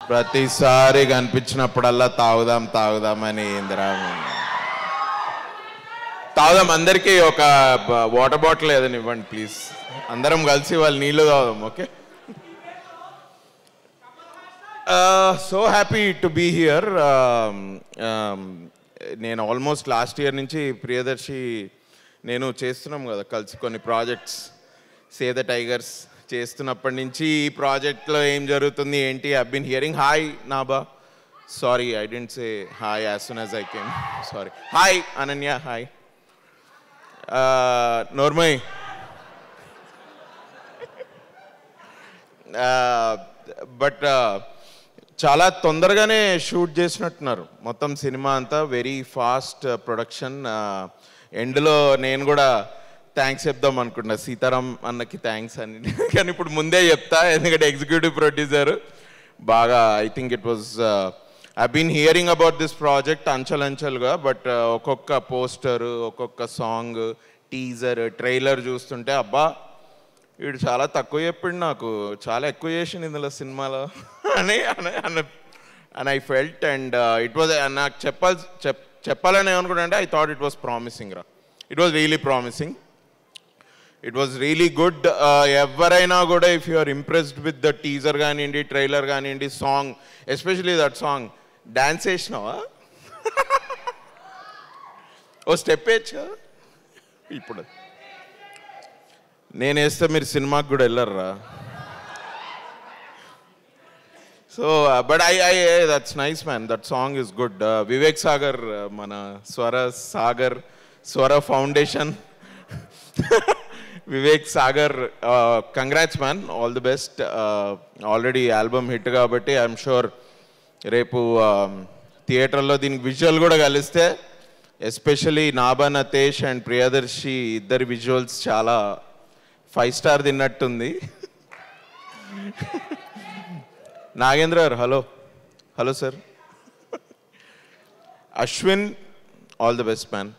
ప్రతిసారి కనిపించినప్పుడల్లా తాగుదాం తాగుదాం అని ఇందిరా తాగుదాం అందరికీ ఒక వాటర్ బాటిల్ ఏదని ఇవ్వండి ప్లీజ్ అందరం కలిసి వాళ్ళు నీళ్లు తాగుదాం okay so happy to be here నేను ఆల్మోస్ట్ లాస్ట్ ఇయర్ నుంచి ప్రియదర్శి నేను చేస్తున్నాం కదా కలిసి కొన్ని ప్రాజెక్ట్స్ సే ద టైగర్స్ చేస్తున్నప్పటి నుంచి ఈ ప్రాజెక్ట్లో ఏం జరుగుతుంది ఏంటి I been hearing hi Nabha sorry I didn't say hi as soon as I came sorry hi Ananya hi నోర్మయ్ బట్ చాలా తొందరగానే షూట్ చేసినట్టున్నారు మొత్తం సినిమా అంతా వెరీ ఫాస్ట్ ప్రొడక్షన్ ఎండ్లో నేను కూడా థ్యాంక్స్ చెప్దాం అనుకుంటున్నా సీతారాం అన్నకి థ్యాంక్స్ అని కానీ ఇప్పుడు ముందే చెప్తా ఎందుకంటే ఎగ్జిక్యూటివ్ ప్రొడ్యూసర్ బాగా I think it was I been hearing about this project అంచలంచలుగా బట్ ఒక్కొక్క పోస్టర్ ఒక్కొక్క సాంగ్ టీజర్ ట్రైలర్ చూస్తుంటే అబ్బా వీడు చాలా తక్కువ చెప్పిండు నాకు చాలా ఎక్కువ చేసిండు ఇందులో సినిమాలో అని అని and I felt and it was నాకు చెప్పాల్సి చెప్ చెప్పాలని ఏమనుకున్నా అంటే I thought it was promising రా it was really promising it was really good ఎవరైనా కూడా if you are impressed with the teaser కానివ్వండి ట్రైలర్ కానివ్వండి song especially that song dance వేసినావా ఓ స్టెప్ వేయచ్చు ఇప్పుడు నేను వేస్తే మీరు సినిమాకి కూడా వెళ్ళర్రా so but I I that's nice man that song is good Vivek Sagar మన Swara Sagar Swara foundation Vivek Sagar congrats man all the best already album hit కాబట్టి ఐఎమ్ షూర్ రేపు థియేటర్లో దీనికి విజువల్ కూడా కలిస్తే ఎస్పెషలీ నాబా నతేష్ అండ్ ప్రియదర్శి ఇద్దరి విజువల్స్ చాలా ఫైవ్ స్టార్ తిన్నట్టుంది Nagendra garu hello hello sir Ashwin all the best man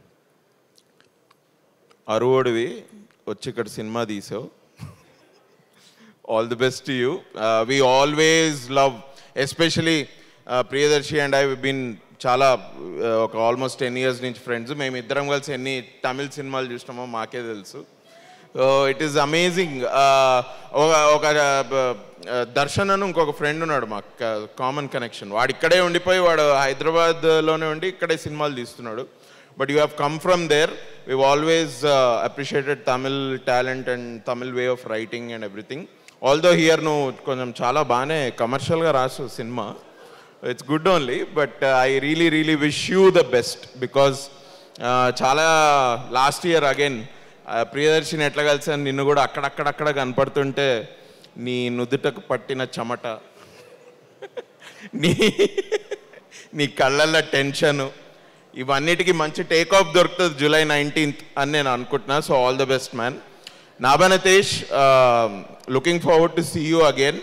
అరువోడివి వచ్చి ఇక్కడ సినిమా తీసావు all the best you we always love especially Priyadarshi and I been చాలా uh, ఒక ఆల్మోస్ట్ టెన్ ఇయర్స్ నుంచి ఫ్రెండ్స్ మేము ఇద్దరం కలిసి ఎన్ని తమిళ సినిమాలు చూసినామో మాకే తెలుసు ఇట్ ఈస్ అమేజింగ్ ఒక ఒక uh, దర్శన్ అని ఇంకొక ఫ్రెండ్ ఉన్నాడు మాకు కామన్ కనెక్షన్ వాడు ఇక్కడే ఉండిపోయి వాడు హైదరాబాద్లోనే ఉండి ఇక్కడే సినిమాలు తీస్తున్నాడు but you have come from there we always appreciated Tamil talent and Tamil way of writing and everything although here నువ్వు కొంచెం చాలా బాగానే కమర్షియల్గా రాసు cinema it's good only but I really really wish you the best because చాలా last year again ప్రియదర్శిని ఎట్లా కలిసాను నిన్ను కూడా అక్కడక్కడక్కడ కనపడుతుంటే నీ నుదుటకు పట్టిన చెమట నీ నీ కళ్ళల్లో టెన్షను ఇవన్నిటికీ మంచి టేక్ ఆఫ్ దొరుకుతుంది జూలై నైన్టీన్త్ అని నేను అనుకుంటున్నా so all the best man నాబనతేష్ looking forward to see you again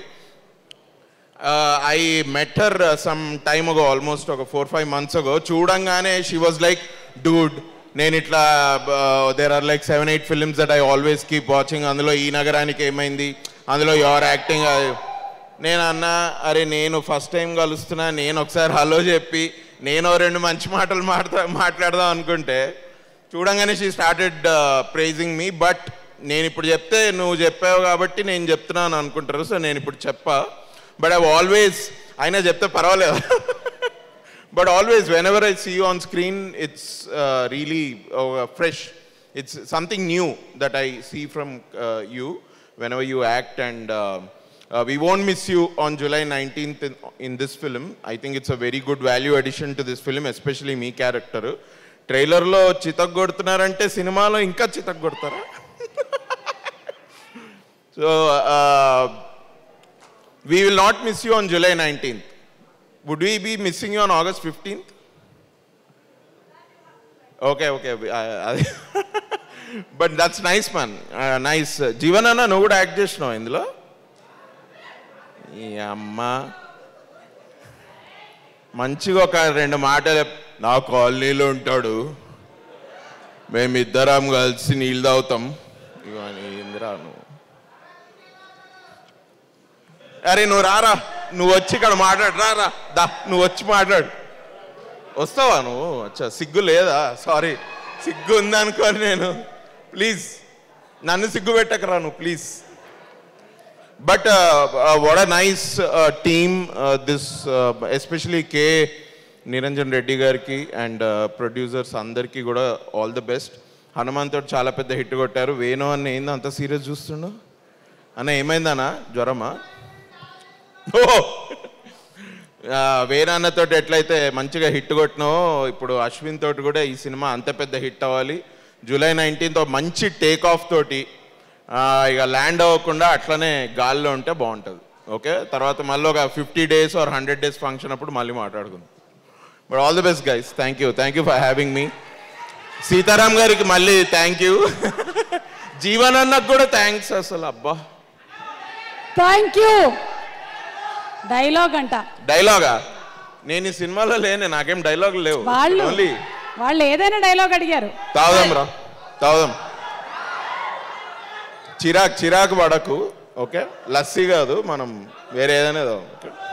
I met her some time ago almost ఒక ఫోర్ ఫైవ్ మంత్స్ అగో చూడంగానే షీ వాజ్ లైక్ డూడ్ నేను ఇట్లా there are like seven eight films that I always keep watching అందులో ఈ నగరానికి ఏమైంది అందులో your acting నేను అన్నా అరే నేను ఫస్ట్ టైం కలుస్తున్నా నేను ఒకసారి హలో చెప్పి నేను రెండు మంచి మాటలు మాట్లా మాట్లాడదాం అనుకుంటే చూడంగానే she started praising me but నేను ఇప్పుడు చెప్తే నువ్వు చెప్పావు కాబట్టి నేను చెప్తున్నాను అనుకుంటారు సో నేను ఇప్పుడు చెప్పా బట్ ఐ ఆల్వేస్ అయినా చెప్తే పర్వాలేదు but always whenever I see on screen it's really fresh it's something new that I see from you whenever you act and we won't miss you on July 19th in, in this film. I think it's a very good value addition to this film, especially మీ character ట్రైలర్లో చితక్ కొడుతున్నారంటే సినిమాలో ఇంకా చితక్ కొడతారా so we will not miss you on July nineteenth would we be missing you on August fifteenth okay okay అది but that's nice man nice Jeevan అన్న నువ్వు కూడా యాక్ట్ చేసినావు ఇందులో ఈ అమ్మ మంచిగా ఒక రెండు మాటలు నా కాలనీలో ఉంటాడు మేమిద్దరం కలిసి నీళ్ళు తాగుతాం ఇవన్నీ ఇందిరా నువ్వు అరే నువ్వు రారా నువ్వు వచ్చి ఇక్కడ మాట్లాడు రా రా దా నువ్వు వచ్చి మాట్లాడు వస్తావా నువ్వు అచ్చా సిగ్గు లేదా సారీ సిగ్గు ఉందనుకోని నేను ప్లీజ్ నన్ను సిగ్గు పెట్టకరా నువ్వు please but what a nice team this especially K Niranjan Reddy గారికి అండ్ ప్రొడ్యూసర్స్ అందరికీ కూడా ఆల్ ది బెస్ట్ హనుమాన్ తోటి చాలా పెద్ద హిట్ కొట్టారు వేణు అన్న ఏంది అంత సీరియస్ చూస్తుండు అన్న ఏమైందన్నా జ్వరమా ఓ వేణాన్నతో ఎట్లయితే మంచిగా హిట్ కొట్టినావో ఇప్పుడు అశ్విన్ తోటి కూడా ఈ సినిమా అంత పెద్ద హిట్ అవ్వాలి జూలై నైన్టీన్త్ మంచి టేక్ ఆఫ్ తోటి ఆ, ఇక ల్యాండ్ అవ్వకుండా అట్లనే గాల్లో ఉంటే బాగుంటుంది ఓకే తర్వాత మళ్ళీ ఒక fifty days or hundred days function అప్పుడు మళ్ళీ మాట్లాడుకుందాం but all the best guys thank you thank you for having me Sitaram గారికి మళ్ళీ థ్యాంక్ యూ జీవన్ అన్నకు కూడా థ్యాంక్స్ అసలు అబ్బా థ్యాంక్ యూ డైలాగ్ అంట డైలాగా నేను ఈ సినిమాలో లేనే నాకేం డైలాగులు లేవు వాళ్ళు ఓన్లీ వాళ్ళు ఏదైనా డైలాగ్ అడిగారు తాగుదాం రా తాగుదాం చిరాక్ చిరాకు పడకు ఓకే లస్సీ కాదు మనం వేరే ఏదైనా తాగుదాం, ఓకే